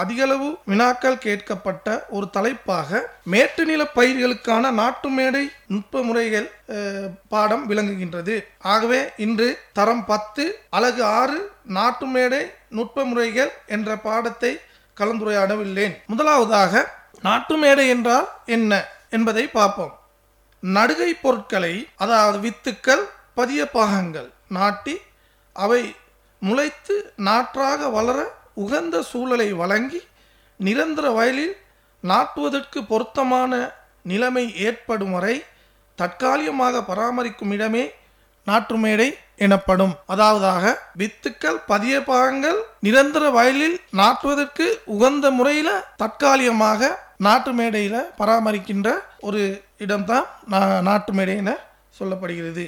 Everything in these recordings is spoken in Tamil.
அதிகளவு வினாக்கள் கேட்கப்பட்ட ஒரு தலைப்பாக மேட்டு நில பயிர்களுக்கான நாட்டு மேடை நுட்ப முறைகள் அஹ், பாடம் விளங்குகின்றது ஆகவே இன்று தரம் பத்து அலகு ஆறு நாட்டு மேடை நுட்ப முறைகள் என்ற பாடத்தை கலந்துரையாடவில்லேன் முதலாவதாக நாட்டு மேடை என்றால் என்ன என்பதை பார்ப்போம் நடுகை பொருட்களை அதாவது வித்துக்கள் பதிய பாகங்கள் நாட்டி அவை முளைத்து நாற்றாக வளர உகந்த சூழலை வழங்கி நிரந்தர வயலில் நாட்டுவதற்கு பொருத்தமான நிலைமை ஏற்படும் வரை தற்காலிகமாக பராமரிக்கும் இடமே நாற்று மேடை எனப்படும் அதாவதாக வித்துக்கள் பதிய பாகங்கள் நிரந்தர வயலில் நாட்டுவதற்கு உகந்த முறையில் தற்காலிகமாக நாட்டு மேடையில் பராமரிக்கின்ற ஒரு இடம்தான் நா- நாட்டு மேடை என சொல்லப்படுகிறது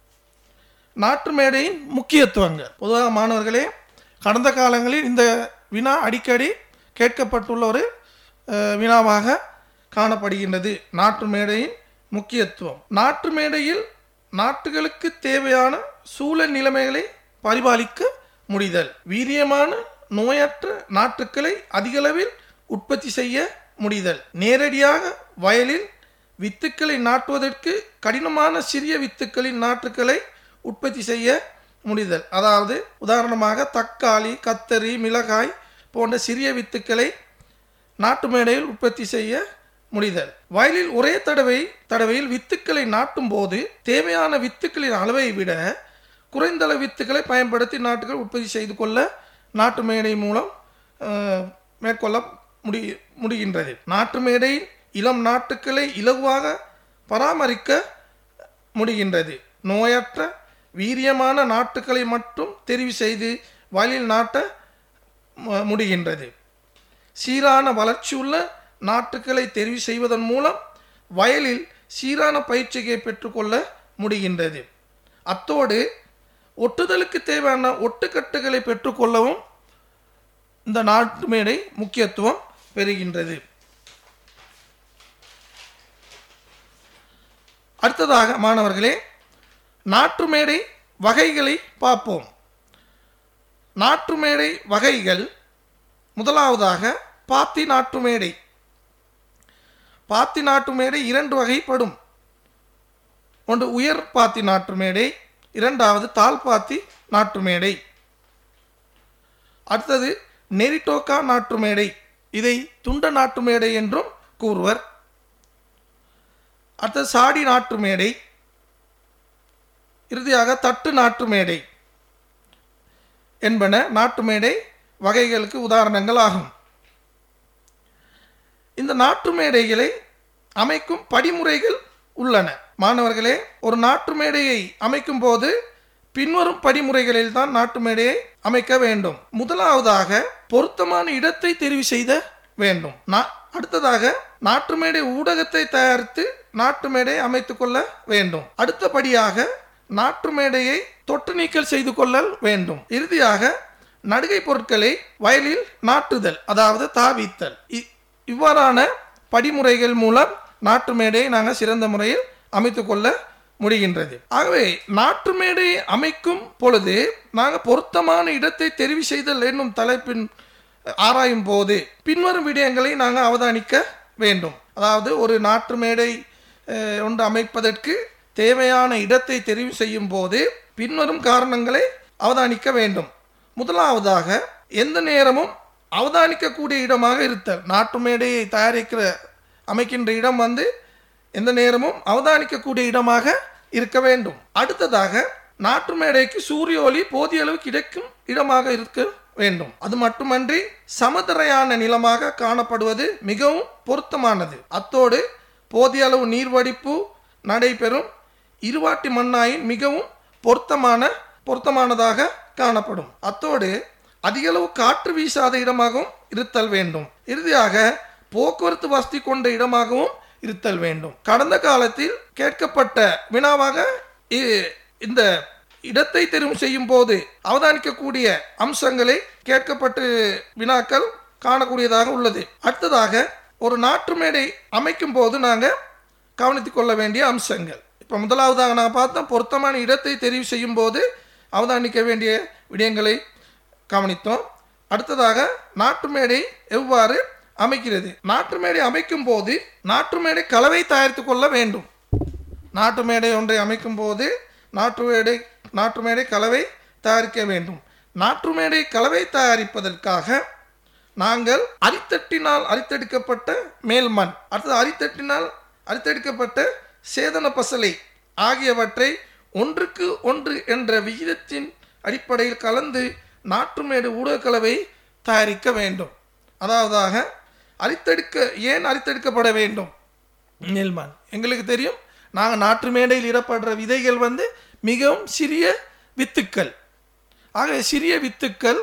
நாட்டு மேடையின் முக்கியத்துவங்கள் பொதுவாக மாணவர்களே கடந்த காலங்களில் இந்த வினா அடிக்கடி கேட்கப்பட்டுள்ள ஒரு அஹ், வினாவாக காணப்படுகின்றது நாட்டு மேடையின் முக்கியத்துவம் நாட்டு மேடையில் நாட்டுகளுக்கு தேவையான சூழல் நிலைமைகளை பரிபாலிக்க முடிதல் வீரியமான நோயற்ற நாட்டுக்களை அதிகளவில் உற்பத்தி செய்ய முடிதல் நேரடியாக வயலில் வித்துக்களை நாட்டுவதற்கு கடினமான சிறிய வித்துக்களின் நாற்றுக்களை உற்பத்தி செய்ய முடிதல் அதாவது உதாரணமாக தக்காளி கத்தரி மிளகாய் போன்ற சிறிய வித்துக்களை நாட்டு மேடையில் உற்பத்தி செய்ய முடிதல் வயலில் ஒரே தடவை தடவையில் வித்துக்களை நாட்டும் போது தேவையான வித்துக்களின் அளவை விட குறைந்த அளவு வித்துக்களை பயன்படுத்தி நாட்டுகள் உற்பத்தி செய்து கொள்ள நாட்டு மேடை மூலம் அஹ், மேற்கொள்ள முடி முடிகின்றது நாட்டு மேடையில் இளம் நாட்டுக்களை இலகுவாக பராமரிக்க முடிகின்றது நோயற்ற வீரியமான நாட்டுக்களை மட்டும் தெரிவு செய்து வயலில் நாட்ட மு- முடிகின்றது சீரான வளர்ச்சியுள்ள நாட்டுக்களை தெரிவு செய்வதன் மூலம் வயலில் சீரான பயிற்சியை பெற்றுக்கொள்ள முடிகின்றது அத்தோடு ஒட்டுதலுக்கு தேவையான ஒட்டுக்கட்டுகளை பெற்றுக்கொள்ளவும் இந்த நாட்டு மேடை முக்கியத்துவம் பெறுகின்றது அடுத்ததாக மாணவர்களே நாட்டு மேடை வகைகளை பார்ப்போம் நாட்டு மேடை வகைகள் முதலாவதாக பாத்தி நாட்டு மேடை பாத்தி நாட்டு மேடை இரண்டு வகைப்படும் ஒன்று உயர் பாத்தி நாட்டு மேடை இரண்டாவது தாழ் பாத்தி நாட்டு மேடை அடுத்தது நெரிட்டோக்கா நாட்டு மேடை இதை துண்ட நாட்டு மேடை என்றும் கூறுவர் அடுத்தது சாடி நாட்டு மேடை இறுதியாக தட்டு நாட்டு மேடை என்பன நாட்டு மேடை வகைகளுக்கு உதாரணங்கள் ஆகும் இந்த நாட்டு மேடைகளை அமைக்கும் படிமுறைகள் உள்ளன மாணவர்களே ஒரு நாட்டு மேடையை அமைக்கும் போது பின்வரும் படிமுறைகளில் தான் நாட்டு மேடையை அமைக்க வேண்டும் முதலாவதாக பொருத்தமான இடத்தை தெரிவு செய்த வேண்டும் நா- அடுத்ததாக நாட்டு மேடை ஊடகத்தை தயாரித்து நாட்டு மேடையை அமைத்துக் கொள்ள வேண்டும் அடுத்தபடியாக நாட்டு மேடையை தொட்டு நீக்கல் செய்து கொள்ளல் வேண்டும் இறுதியாக நடுகை பொருட்களை வயலில் நாட்டுதல் அதாவது தாவித்தல் இ- இவ்வாறான படிமுறைகள் மூலம் நாட்டு மேடையை நாங்கள் சிறந்த முறையில் அமைத்துக் கொள்ள முடிகின்றது ஆகவே நாட்டு மேடையை அமைக்கும் பொழுது நாங்கள் பொருத்தமான இடத்தை தெரிவு செய்தல் என்னும் தலைப்பின் ஆராயும் போது பின்வரும் விடயங்களை நாங்கள் அவதானிக்க வேண்டும் அதாவது ஒரு நாட்டு மேடை அஹ், ஒன்று அமைப்பதற்கு தேவையான இடத்தை தெரிவு செய்யும் போது பின்வரும் காரணங்களை அவதானிக்க வேண்டும் முதலாவதாக எந்த நேரமும் அவதானிக்கக்கூடிய இடமாக இருத்தல் நாட்டு மேடையை தயாரிக்கிற அமைக்கின்ற இடம் வந்து எந்த நேரமும் அவதானிக்கக்கூடிய இடமாக இருக்க வேண்டும் அடுத்ததாக நாட்டு மேடைக்கு சூரிய ஒளி போதிய அளவு கிடைக்கும் இடமாக இருக்க வேண்டும் அது மட்டுமன்றி சமதரையான நிலமாக காணப்படுவது மிகவும் பொருத்தமானது அத்தோடு போதிய அளவு நீர்வடிப்பு நடைபெறும் இருவாட்டி மண்ணாயின் மிகவும் பொருத்தமான பொருத்தமானதாக காணப்படும் அத்தோடு அதிகளவு காற்று வீசாத இடமாகவும் இருத்தல் வேண்டும் இறுதியாக போக்குவரத்து வசதி கொண்ட இடமாகவும் இருத்தல் வேண்டும் கடந்த காலத்தில் கேட்கப்பட்ட வினாவாக இ- இந்த இடத்தை தெரிவு செய்யும் போது அவதானிக்கக்கூடிய அம்சங்களை கேட்கப்பட்டு வினாக்கள் காணக்கூடியதாக உள்ளது அடுத்ததாக ஒரு நாட்டு மேடை அமைக்கும் போது நாங்கள் கவனித்துக் கொள்ள வேண்டிய அம்சங்கள் இப்போ முதலாவதாக நான் பார்த்தோம் பொருத்தமான இடத்தை தெரிவு செய்யும் போது அவதானிக்க வேண்டிய விடயங்களை கவனித்தோம் அடுத்ததாக நாட்டு மேடை எவ்வாறு அமைக்கிறது நாட்டு மேடை அமைக்கும் போது நாட்டு மேடை கலவை தயாரித்து கொள்ள வேண்டும் நாட்டு மேடை ஒன்றை அமைக்கும் போது நாட்டு மேடை நாட்டு மேடை கலவை தயாரிக்க வேண்டும் நாட்டு மேடை கலவை தயாரிப்பதற்காக நாங்கள் அரித்தட்டினால் அரித்தெடுக்கப்பட்ட மேல் மண் அடுத்தது அரித்தட்டினால் அரித்தெடுக்கப்பட்ட சேதன பசலை ஆகியவற்றை ஒன்றுக்கு ஒன்று என்ற விகிதத்தின் அடிப்படையில் கலந்து நாட்டுமேடு ஊடகக்கலவை தயாரிக்க வேண்டும் அதாவதாக அரித்தெடுக்க ஏன் அரித்தெடுக்கப்பட வேண்டும் நெல்மான் எங்களுக்கு தெரியும் நாங்கள் நாட்டு மேடையில் இடப்படுற விதைகள் வந்து மிகவும் சிறிய வித்துக்கள் ஆக சிறிய வித்துக்கள்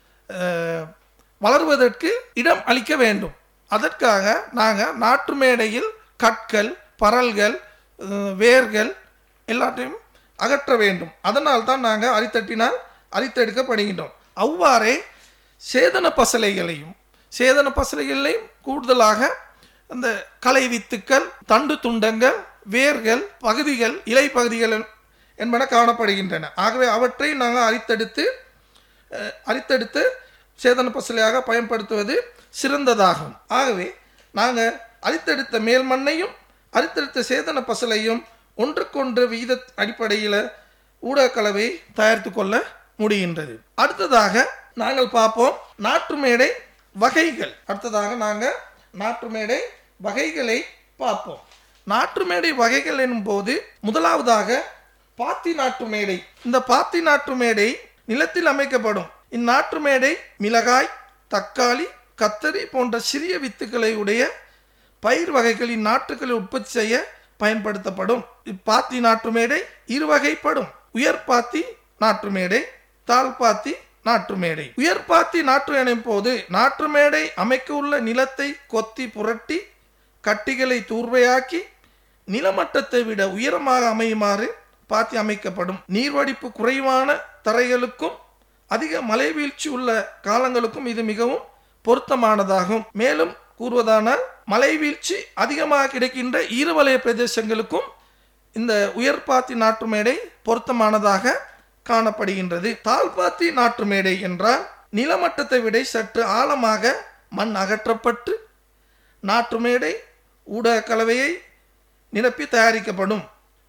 அஹ், வளர்வதற்கு இடம் அளிக்க வேண்டும் அதற்காக நாங்கள் நாட்டு மேடையில் கற்கள் பரல்கள் அஹ், வேர்கள் எல்லாத்தையும் அகற்ற வேண்டும் அதனால் தான் நாங்கள் அரித்தட்டினால் அரித்தெடுக்கப்படுகின்றோம் அவ்வாறே சேதன பசலைகளையும் சேதன பசலைகளையும் கூடுதலாக அந்த களை வித்துக்கள் தண்டு துண்டங்கள் வேர்கள் பகுதிகள் இலை பகுதிகள் என்பன காணப்படுகின்றன ஆகவே அவற்றை நாங்கள் அரித்தெடுத்து அஹ், அரித்தெடுத்து சேதன பசலையாக பயன்படுத்துவது சிறந்ததாகும் ஆகவே நாங்கள் அரித்தெடுத்த மேல் மண்ணையும் அரித்தெடுத்த சேதன பசலையும் ஒன்றுக்கொன்று விகித அடிப்படையில் ஊடகக்கலவை தயாரித்து கொள்ள முடிகின்றது அடுத்ததாக நாங்கள் பார்ப்போம் நாட்டு மேடை வகைகள் அடுத்ததாக நாங்கள் நாட்டு மேடை வகைகளை பார்ப்போம் நாட்டு மேடை வகைகள் எனும் போது முதலாவதாக பாத்தி நாட்டு மேடை இந்த பாத்தி நாட்டு மேடை நிலத்தில் அமைக்கப்படும் இந்நாட்டு மேடை மிளகாய் தக்காளி கத்தரி போன்ற சிறிய வித்துக்களை உடைய பயிர் வகைகளின் நாற்றுகளை உற்பத்தி செய்ய பயன்படுத்தப்படும் இப்பாத்தி நாட்டு மேடை இரு வகைப்படும் உயர் பாத்தி நாட்டு மேடை தாழ் பாத்தி நாட்டு மேடை உயர் பாத்தி நாற்று எனும் போது நாற்று மேடை அமைக்க உள்ள நிலத்தை கொத்தி புரட்டி கட்டிகளை தூர்வையாக்கி நிலமட்டத்தை விட உயரமாக அமையுமாறு பாத்தி அமைக்கப்படும் நீர்வடிப்பு குறைவான தரைகளுக்கும் அதிக மழை வீழ்ச்சி உள்ள காலங்களுக்கும் இது மிகவும் பொருத்தமானதாகும் மேலும் கூறுவதானால் மழை வீழ்ச்சி அதிகமாக கிடைக்கின்ற ஈரவலய பிரதேசங்களுக்கும் இந்த உயர்பாத்தி நாட்டு மேடை பொருத்தமானதாக காணப்படுகின்றது தாழ்பாத்தி நாட்டு மேடை என்றால் நிலமட்டத்தை விட சற்று ஆழமாக மண் அகற்றப்பட்டு நாட்டு மேடை ஊடக கலவையை நிரப்பி தயாரிக்கப்படும்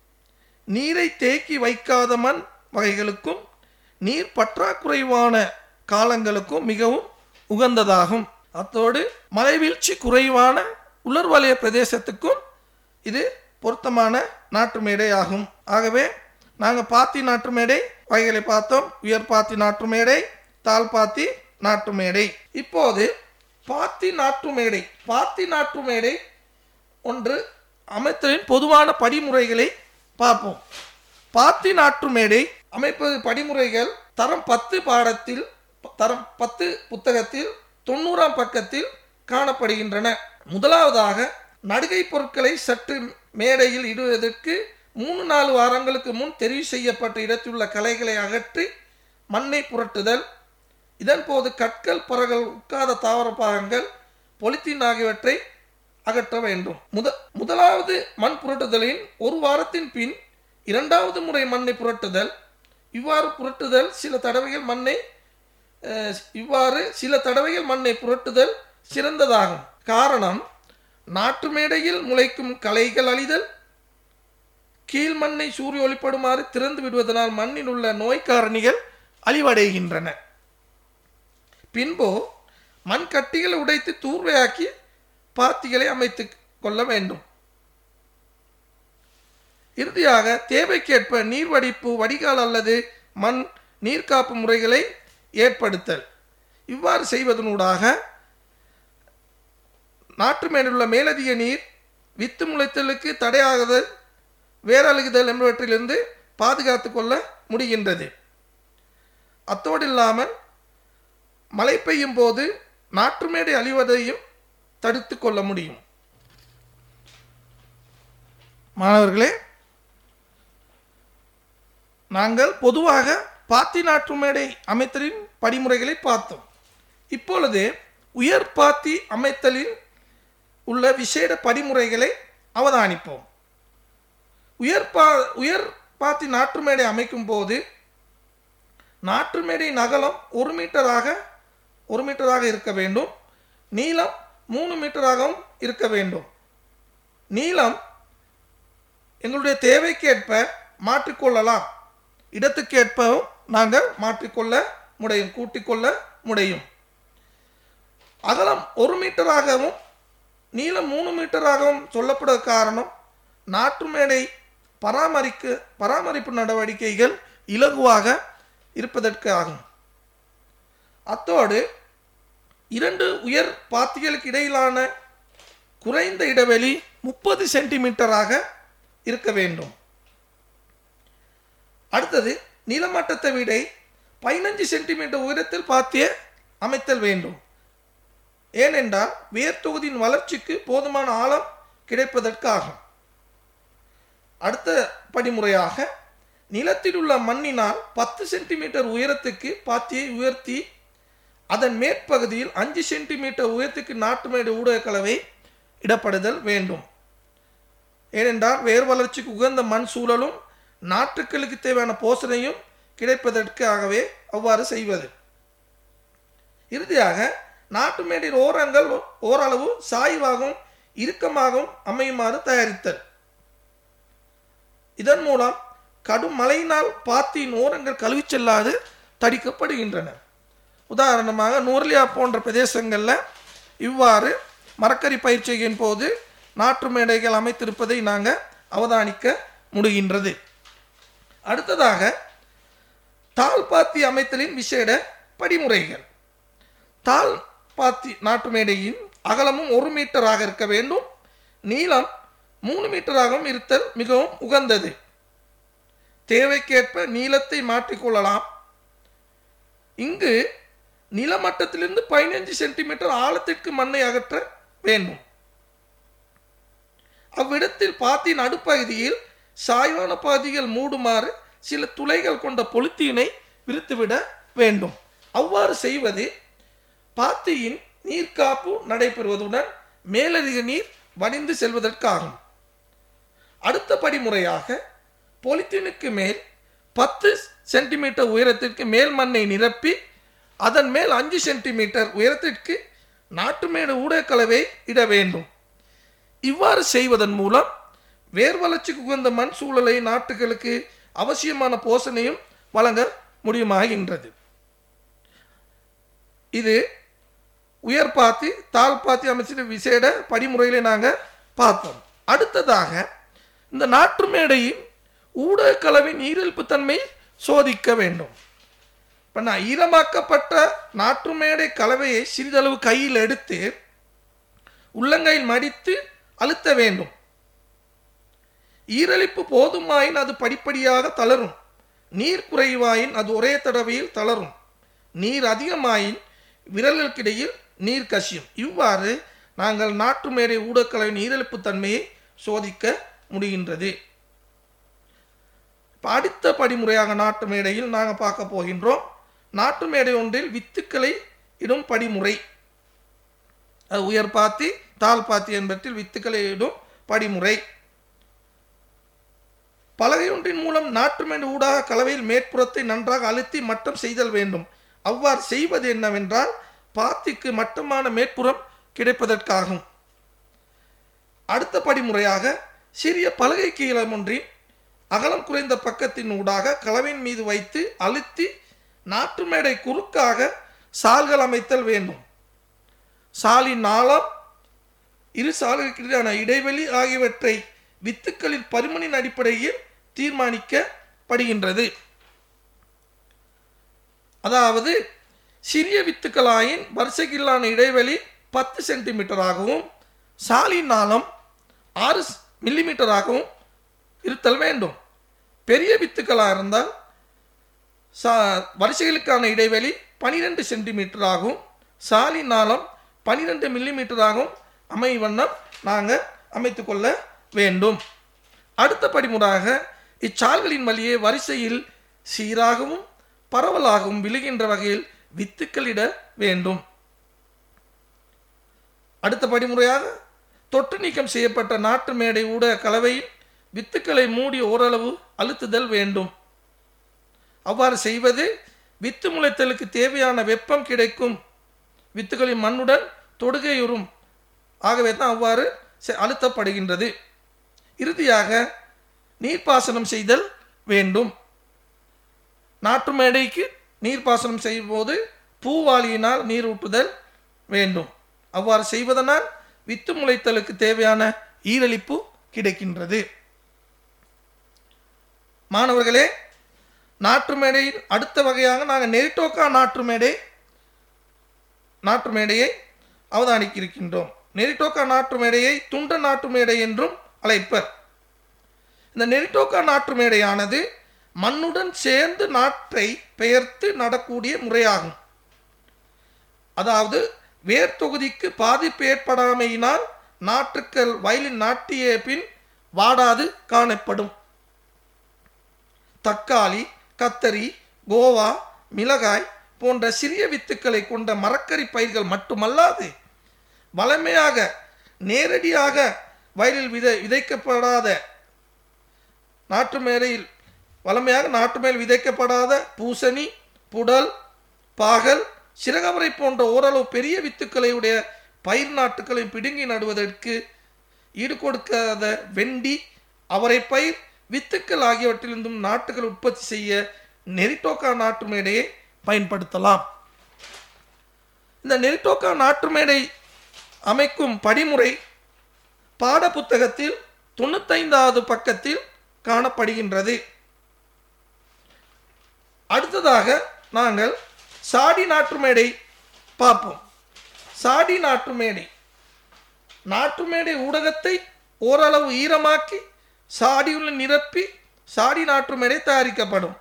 நீரை தேக்கி வைக்காத மண் வகைகளுக்கும் நீர் பற்றாக்குறைவான காலங்களுக்கும் மிகவும் உகந்ததாகும் அத்தோடு மழைவீழ்ச்சி குறைவான உலர்வலய பிரதேசத்துக்கும் இது பொருத்தமான நாட்டு மேடை ஆகும் ஆகவே நாங்கள் பாத்தி நாட்டு மேடை வகைகளை பார்த்தோம் உயர் பாத்தி நாட்டு மேடை தாழ் பாத்தி நாட்டு மேடை இப்போது பாத்தி நாட்டு மேடை பாத்தி நாட்டு மேடை ஒன்று அமைத்தலின் பொதுவான படிமுறைகளை பார்ப்போம் பாத்தி நாட்டு மேடை அமைப்பது படிமுறைகள் தரம் பத்து பாடத்தில் தரம் பத்து புத்தகத்தில் தொண்ணூறாம் பக்கத்தில் காணப்படுகின்றன முதலாவதாக நடுகை பொருட்களை சற்று மேடையில் இடுவதற்கு மூணு நாலு வாரங்களுக்கு முன் தெரிவு செய்யப்பட்ட இடத்திலுள்ள களைகளை அகற்றி மண்ணை புரட்டுதல் இதன் போது கற்கள் பறகள் உட்காத தாவர பாகங்கள் பொலித்தீன் ஆகியவற்றை அகற்ற வேண்டும் முத முதலாவது மண் புரட்டுதலின் ஒரு வாரத்தின் பின் இரண்டாவது முறை மண்ணை புரட்டுதல் இவ்வாறு புரட்டுதல் சில தடவைகள் மண்ணை அஹ், இவ்வாறு சில தடவைகள் மண்ணை புரட்டுதல் சிறந்ததாகும் காரணம் நாட்டு மேடையில் முளைக்கும் களைகள் அழிதல் கீழ் மண்ணை சூரிய ஒளிப்படுமாறு திறந்து விடுவதனால் மண்ணில் உள்ள நோய் காரணிகள் அழிவடைகின்றன பின்பு மண் கட்டிகளை உடைத்து தூர்வையாக்கி பாத்திகளை அமைத்து கொள்ள வேண்டும் இறுதியாக தேவைக்கேற்ப நீர் வடிப்பு வடிகால் அல்லது மண் நீர்காப்பு முறைகளை ஏற்படுத்தல் இவ்வாறு செய்வதனூடாக நாட்டு மேலுள்ள மேலதிக நீர் வித்து முளைத்தலுக்கு தடையாகுதல் வேரழுகுதல் என்பவற்றிலிருந்து பாதுகாத்து கொள்ள முடிகின்றது அத்தோடு இல்லாமல் மழை பெய்யும் போது நாட்டு மேடை அழிவதையும் தடுத்து கொள்ள முடியும் மாணவர்களே நாங்கள் பொதுவாக பாத்தி நாட்டு மேடை அமைத்தலின் படிமுறைகளை பார்த்தோம் இப்பொழுது உயர் பாத்தி அமைத்தலில் உள்ள விசேட படிமுறைகளை அவதானிப்போம் உயர் பா உயர் பாத்தி நாட்டு மேடை அமைக்கும் போது நாட்டு மேடை நகலம் ஒரு மீட்டராக ஒரு மீட்டராக இருக்க வேண்டும் நீளம் மூணு மீட்டராகவும் இருக்க வேண்டும் நீளம் எங்களுடைய தேவைக்கேற்ப மாற்றிக்கொள்ளலாம் இடத்துக்கேற்பவும் நாங்கள் மாற்றிக்கொள்ள முடியும் கூட்டிக்கொள்ள முடியும் அகலம் ஒரு மீட்டராகவும் நீளம் மூணு மீட்டராகவும் சொல்லப்பட காரணம் நாட்டு மேடை பராமரிக்க பராமரிப்பு நடவடிக்கைகள் இலகுவாக இருப்பதற்கு ஆகும் அத்தோடு இரண்டு உயர் பாத்திகளுக்கு இடையிலான குறைந்த இடைவெளி முப்பது சென்டிமீட்டராக இருக்க வேண்டும் அடுத்தது நிலமட்டத்தை விட பதினஞ்சு சென்டிமீட்டர் உயரத்தில் பாத்திய அமைத்தல் வேண்டும் ஏனென்றால் வேர் தொகுதியின் வளர்ச்சிக்கு போதுமான ஆழம் கிடைப்பதற்காகும் அடுத்த படிமுறையாக நிலத்தில் உள்ள மண்ணினால் பத்து சென்டிமீட்டர் உயரத்துக்கு பாத்தியை உயர்த்தி அதன் மேற்பகுதியில் அஞ்சு சென்டிமீட்டர் உயரத்துக்கு நாட்டு மேடு ஊடக கலவை இடப்படுதல் வேண்டும் ஏனென்றால் வேர் வளர்ச்சிக்கு உகந்த மண் சூழலும் நாற்றுக்களுக்கு தேவையான போஷணையும் கிடைப்பதற்காகவே அவ்வாறு செய்வது இறுதியாக நாட்டு மேடின் ஓரங்கள் ஓரளவு சாய்வாகவும் இறுக்கமாகவும் அமையுமாறு தயாரித்தல் இதன் மூலம் கடும் மழையினால் பாத்தியின் ஓரங்கள் கழுவி செல்லாது தடிக்கப்படுகின்றன உதாரணமாக நூர்லியா போன்ற பிரதேசங்களில் இவ்வாறு மரக்கறி பயிற்சியின் போது நாற்று மேடைகள் அமைத்திருப்பதை நாங்கள் அவதானிக்க முடிகின்றது அடுத்ததாக தாழ் பாத்தி அமைத்தலின் விசேட படிமுறைகள் தாழ் பாத்தி நாட்டு மேடையின் அகலமும் ஒரு மீட்டராக இருக்க வேண்டும் நீளம் மூணு மீட்டராகவும் இருத்தல் மிகவும் உகந்தது தேவைக்கேற்ப நீளத்தை மாற்றிக்கொள்ளலாம் இங்கு நிலமட்டத்திலிருந்து பதினைஞ்சு சென்டிமீட்டர் ஆழத்திற்கு மண்ணை அகற்ற வேண்டும் அவ்விடத்தில் பாத்தின் நடுப்பகுதியில் சாய்வான பாதிகள் மூடுமாறு சில துளைகள் கொண்ட பொலித்தீனை விரித்துவிட வேண்டும் அவ்வாறு செய்வது பாத்தியின் நீர்க்காப்பு நடைபெறுவதுடன் மேலதிக நீர் வடிந்து செல்வதற்காகும் அடுத்த படிமுறையாக பொலித்தீனுக்கு மேல் பத்து சென்டிமீட்டர் உயரத்திற்கு மேல் மண்ணை நிரப்பி அதன் மேல் அஞ்சு சென்டிமீட்டர் உயரத்திற்கு நாட்டு மேடு ஊடகக்கலவை இட வேண்டும் இவ்வாறு செய்வதன் மூலம் வேர் வளர்ச்சிக்கு உகந்த மண் சூழலை நாட்டுகளுக்கு அவசியமான போஷணையும் வழங்க முடியுமாகின்றது இது உயர் பாத்தி தாழ் பாத்தி அமைச்சின் விசேட படிமுறைகளை நாங்கள் பார்த்தோம் அடுத்ததாக இந்த நாற்று மேடையின் ஊடக கலவின் ஈரல்பு தன்மை சோதிக்க வேண்டும் இப்போ நான் ஈரமாக்கப்பட்ட நாற்று மேடை கலவையை சிறிதளவு கையில் எடுத்து உள்ளங்கையில் மடித்து அழுத்த வேண்டும் ஈரலிப்பு போதுமாயின் அது படிப்படியாக தளரும் நீர் குறைவாயின் அது ஒரே தடவையில் தளரும் நீர் அதிகமாயின் விரல்களுக்கிடையில் நீர் கசியும் இவ்வாறு நாங்கள் நாட்டு மேடை ஊடகக்கலவின் ஈரலிப்பு தன்மையை சோதிக்க முடிகின்றது இப்போ அடுத்த படிமுறையாக நாட்டு மேடையில் நாங்கள் பார்க்க போகின்றோம் நாட்டு மேடை ஒன்றில் வித்துக்களை இடும் படிமுறை அது உயர் பாத்தி தாழ் பாத்தி என்பதில் வித்துக்களை இடும் படிமுறை பலகை ஒன்றின் மூலம் நாட்டு மேடு ஊடாக கலவையில் மேற்புறத்தை நன்றாக அழுத்தி மட்டம் செய்தல் வேண்டும் அவ்வாறு செய்வது என்னவென்றால் பாத்திக்கு மட்டமான மேற்புறம் கிடைப்பதற்காகும் அடுத்த படிமுறையாக சிறிய பலகை கீழம் ஒன்றின் அகலம் குறைந்த பக்கத்தின் ஊடாக கலவையின் மீது வைத்து அழுத்தி நாட்டு மேடை குறுக்காக சால்கள் அமைத்தல் வேண்டும் சாலின் ஆழம் இரு சால்களுக்கிடையான இடைவெளி ஆகியவற்றை வித்துக்களின் பருமனின் அடிப்படையில் தீர்மானிக்கப்படுகின்றது அதாவது சிறிய வித்துக்களாயின் வரிசைக்கிலான இடைவெளி பத்து சென்டிமீட்டராகவும் சாலின் ஆழம் ஆறு மில்லிமீட்டராகவும் இருத்தல் வேண்டும் பெரிய வித்துக்களாக இருந்தால் சா வரிசைகளுக்கான இடைவெளி பனிரெண்டு சென்டிமீட்டராகவும் சாலின் ஆழம் பனிரெண்டு மில்லிமீட்டராகவும் அமை வண்ணம் நாங்கள் அமைத்துக்கொள்ள வேண்டும் அடுத்த படிமுறையாக இச்சால்களின் வழியே வரிசையில் சீராகவும் பரவலாகவும் விழுகின்ற வகையில் வித்துக்களிட வேண்டும் அடுத்த படிமுறையாக தொட்டு நீக்கம் செய்யப்பட்ட நாட்டு மேடை ஊடக கலவையில் வித்துக்களை மூடி ஓரளவு அழுத்துதல் வேண்டும் அவ்வாறு செய்வது வித்து முளைத்தலுக்கு தேவையான வெப்பம் கிடைக்கும் வித்துகளின் மண்ணுடன் தொடுகையுறும் ஆகவே தான் அவ்வாறு செ- அழுத்தப்படுகின்றது இறுதியாக நீர்ப்பாசனம் செய்தல் வேண்டும் நாட்டு மேடைக்கு நீர்ப்பாசனம் செய்யும் போது பூவாளியினால் நீர் ஊட்டுதல் வேண்டும் அவ்வாறு செய்வதனால் வித்து முளைத்தலுக்கு தேவையான ஈரலிப்பு கிடைக்கின்றது மாணவர்களே நாற்று மேடையின் அடுத்த வகையாக நாங்கள் நெரிட்டோக்கா நாற்று மேடை நாற்று மேடையை அவதானிக்க இருக்கின்றோம் நெரிட்டோக்கா நாற்று மேடையை துண்ட நாற்று மேடை என்றும் அழைப்பர் இந்த நெரிட்டோக்கா நாற்று மேடையானது மண்ணுடன் சேர்ந்து நாற்றை பெயர்த்து நடக்கூடிய முறையாகும் அதாவது வேர் தொகுதிக்கு பாதிப்பு ஏற்படாமையினால் நாற்றுக்கள் வயலில் நாட்டிய பின் வாடாது காணப்படும் தக்காளி கத்தரி கோவா மிளகாய் போன்ற சிறிய வித்துக்களை கொண்ட மரக்கறி பயிர்கள் மட்டுமல்லாது வளமையாக நேரடியாக வயலில் விதை விதைக்கப்படாத நாட்டு மேடையில் வளமையாக நாட்டு மேல் விதைக்கப்படாத பூசணி புடல் பாகல் சிறகவரை போன்ற ஓரளவு பெரிய வித்துக்களை உடைய பயிர் நாட்டுகளை பிடுங்கி நடுவதற்கு ஈடு கொடுக்காத வெண்டி அவரை பயிர் வித்துக்கள் ஆகியவற்றிலிருந்தும் நாட்டுகள் உற்பத்தி செய்ய நெரிட்டோக்கா நாட்டு மேடையை பயன்படுத்தலாம் இந்த நெரிட்டோக்கா நாட்டு மேடை அமைக்கும் படிமுறை பாட புத்தகத்தில் தொண்ணூத்தைந்தாவது பக்கத்தில் காணப்படுகின்றது அடுத்ததாக நாங்கள் சாடி நாட்டு மேடை பார்ப்போம் சாடி நாட்டு மேடை நாட்டு மேடை ஊடகத்தை ஓரளவு ஈரமாக்கி சாடியுள்ள நிரப்பி சாடி நாட்டு மேடை தயாரிக்கப்படும்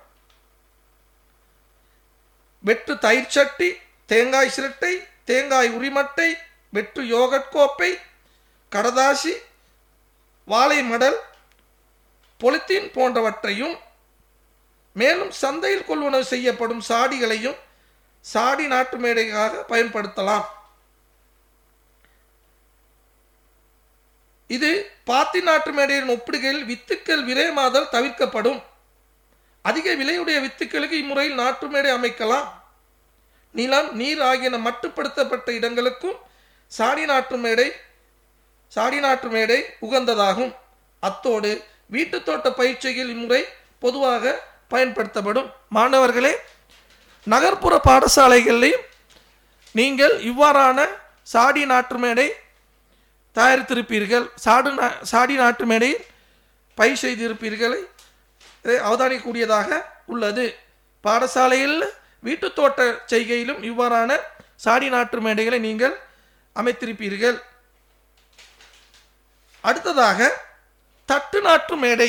வெற்று தயிர் சட்டி தேங்காய் சிரட்டை தேங்காய் உரிமட்டை வெற்று யோகட் கோப்பை கடதாசி வாழை மடல் பொலித்தீன் போன்றவற்றையும் மேலும் சந்தையில் கொள்வனவு செய்யப்படும் சாடிகளையும் சாடி நாட்டு மேடைக்காக பயன்படுத்தலாம் இது பாத்தி நாட்டு மேடையின் ஒப்பிடுகையில் வித்துக்கள் விரயமாதல் தவிர்க்கப்படும் அதிக விலையுடைய வித்துக்களுக்கு இம்முறையில் நாட்டு மேடை அமைக்கலாம் நிலம் நீர் ஆகியன மட்டுப்படுத்தப்பட்ட இடங்களுக்கும் சாடி நாட்டு மேடை சாடி நாட்டு மேடை உகந்ததாகும் அத்தோடு வீட்டு தோட்ட பயிற்சியில் இம்முறை பொதுவாக பயன்படுத்தப்படும் மாணவர்களே நகர்ப்புற பாடசாலைகளிலும் நீங்கள் இவ்வாறான சாடி நாட்டு மேடை தயாரித்திருப்பீர்கள் சாடு நா சாடி நாட்டு மேடையில் பயிர் செய்திருப்பீர்களை இதை அவதானிக்கக்கூடியதாக உள்ளது பாடசாலையில் வீட்டு தோட்ட செய்கையிலும் இவ்வாறான சாடி நாட்டு மேடைகளை நீங்கள் அமைத்திருப்பீர்கள் அடுத்ததாக தட்டு நாட்டு மேடை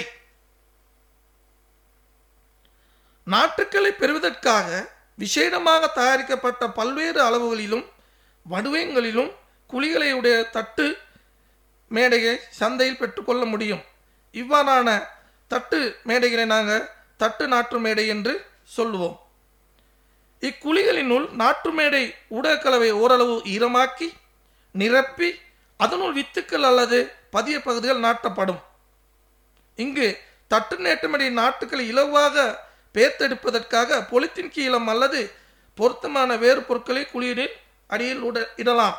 நாட்டுக்களை பெறுவதற்காக விசேடமாக தயாரிக்கப்பட்ட பல்வேறு அளவுகளிலும் வடிவங்களிலும் குழிகளை உடைய தட்டு மேடையை சந்தையில் பெற்றுக்கொள்ள முடியும் இவ்வாறான தட்டு மேடைகளை நாங்கள் தட்டு நாட்டு மேடை என்று சொல்லுவோம் இக்குழிகளினுள் நாட்டு மேடை ஊடகக்கலவை ஓரளவு ஈரமாக்கி நிரப்பி அதனுள் வித்துக்கள் அல்லது பதிய பகுதிகள் நாட்டப்படும் இங்கு தட்டு நேட்டுமடி நாட்டுக்களை இலவாக பேர்த்தெடுப்பதற்காக பொலித்தின் கீழம் அல்லது பொருத்தமான வேறு பொருட்களை குளிரில் அடியில் உட இடலாம்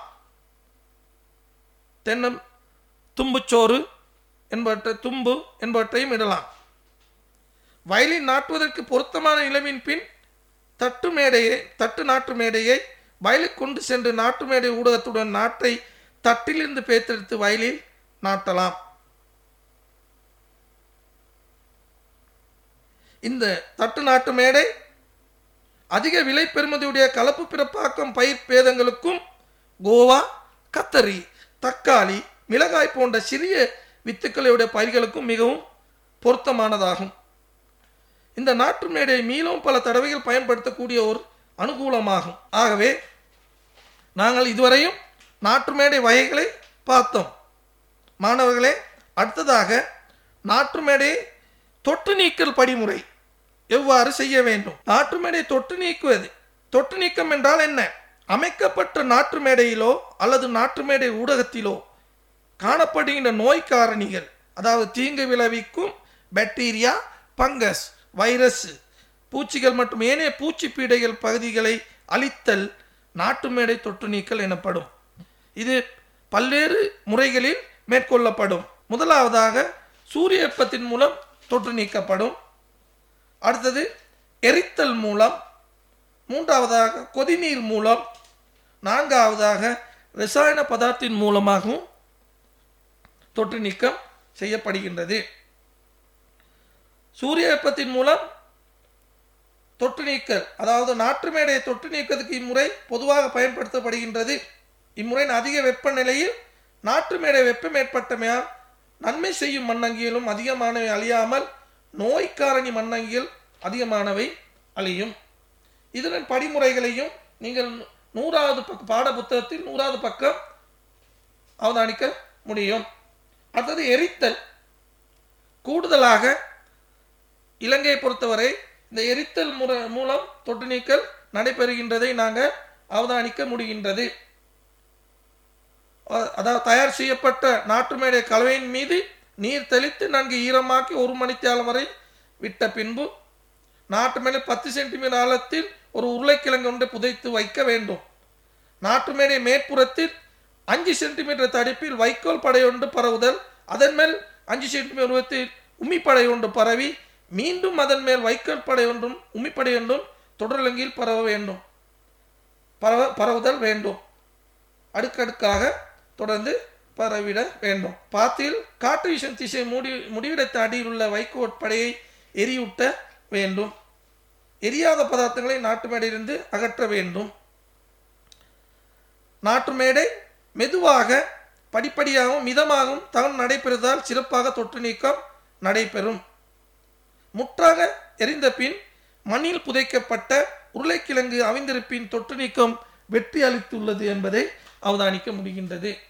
தென்னம் தும்புச்சோறு என்பவற்றை தும்பு என்பவற்றையும் இடலாம் வயலில் நாட்டுவதற்கு பொருத்தமான நிலவின் பின் தட்டு மேடையை தட்டு நாட்டு மேடையை வயலுக்கு கொண்டு சென்று நாட்டு மேடை ஊடகத்துடன் நாட்டை தட்டிலிருந்து பேத்தெடுத்து வயலில் நாட்டலாம் இந்த தட்டு நாட்டு மேடை அதிக விலை பெறுமதியுடைய கலப்பு பிறப்பாக்கம் பயிர் பேதங்களுக்கும் கோவா கத்தரி தக்காளி மிளகாய் போன்ற சிறிய வித்துக்களுடைய பயிர்களுக்கும் மிகவும் பொருத்தமானதாகும் இந்த நாட்டு மேடை மீளும் பல தடவைகள் பயன்படுத்தக்கூடிய ஒரு அனுகூலமாகும் ஆகவே நாங்கள் இதுவரையும் நாட்டு மேடை வகைகளை பார்த்தோம் மாணவர்களே அடுத்ததாக நாட்டு மேடை தொட்டு நீக்கல் படிமுறை எவ்வாறு செய்ய வேண்டும் நாட்டு மேடை தொட்டு நீக்குவது தொட்டு நீக்கம் என்றால் என்ன அமைக்கப்பட்ட நாட்டு மேடையிலோ அல்லது நாட்டு மேடை ஊடகத்திலோ காணப்படுகின்ற நோய் காரணிகள் அதாவது தீங்கு விளைவிக்கும் பாக்டீரியா பங்கஸ் வைரஸ் பூச்சிகள் மற்றும் ஏனைய பூச்சி பீடைகள் பகுதிகளை அழித்தல் நாட்டு மேடை தொற்று நீக்கல் எனப்படும் இது பல்வேறு முறைகளில் மேற்கொள்ளப்படும் முதலாவதாக சூரிய வெப்பத்தின் மூலம் தொற்று நீக்கப்படும் அடுத்தது எரித்தல் மூலம் மூன்றாவதாக கொதிநீர் மூலம் நான்காவதாக ரசாயன பதார்த்தின் மூலமாகவும் தொற்று நீக்கம் செய்யப்படுகின்றது சூரிய வெப்பத்தின் மூலம் தொற்று நீக்கல் அதாவது நாற்று மேடையை தொற்று நீக்கிறதுக்கு இம்முறை பொதுவாக பயன்படுத்தப்படுகின்றது இம்முறையின் அதிக வெப்பநிலையில் நாற்று மேடை வெப்பம் ஏற்பட்டமையால் நன்மை செய்யும் மண்ணங்கியிலும் அதிகமானவை அழியாமல் நோய்க்காரணி மண்ணங்கியில் அதிகமானவை அழியும் இதன் படிமுறைகளையும் நீங்கள் நூறாவது பக்க பாட புத்தகத்தில் நூறாவது பக்கம் அவதானிக்க முடியும் அடுத்தது எரித்தல் கூடுதலாக இலங்கையை பொறுத்தவரை இந்த எரித்தல் முறை மூலம் தொற்று நீக்கல் நடைபெறுகின்றதை நாங்கள் அவதானிக்க முடிகின்றது அ- அதாவது தயார் செய்யப்பட்ட நாட்டு மேடை கலவையின் மீது நீர் தெளித்து நன்கு ஈரமாக்கி ஒரு மணித்தியாலம் வரை விட்ட பின்பு நாட்டு மேடை பத்து சென்டிமீட்டர் ஆழத்தில் ஒரு உருளைக்கிழங்கு ஒன்றை புதைத்து வைக்க வேண்டும் நாட்டு மேடை மேற்புறத்தில் அஞ்சு சென்டிமீட்டர் தடிப்பில் வைக்கோல் படை ஒன்று பரவுதல் அதன் மேல் அஞ்சு சென்டிமீட்டர் உயரத்தில் உம்மிப்படை ஒன்று பரவி மீண்டும் அதன் மேல் வைக்கோல் படை ஒன்றும் உம்மிப்படை ஒன்றும் தொடர்லங்கில் பரவ வேண்டும் பரவ பரவுதல் வேண்டும் அடுக்கடுக்காக தொடர்ந்து பரவிட வேண்டும் பாத்தில் காற்று வீசும் திசை முடி முடிவிடத்த அடியில் உள்ள வைக்கோல் படையை எரியூட்ட வேண்டும் எரியாத பதார்த்தங்களை நாட்டு மேடையிலிருந்து அகற்ற வேண்டும் நாட்டு மேடை மெதுவாக படிப்படியாகவும் மிதமாகவும் தகவல் நடைபெறுவதால் சிறப்பாக தொற்று நீக்கம் நடைபெறும் முற்றாக எரிந்த பின் மண்ணில் புதைக்கப்பட்ட உருளைக்கிழங்கு அவிந்திருப்பின் தொற்று நீக்கம் வெற்றி அளித்துள்ளது என்பதை அவதானிக்க முடிகின்றது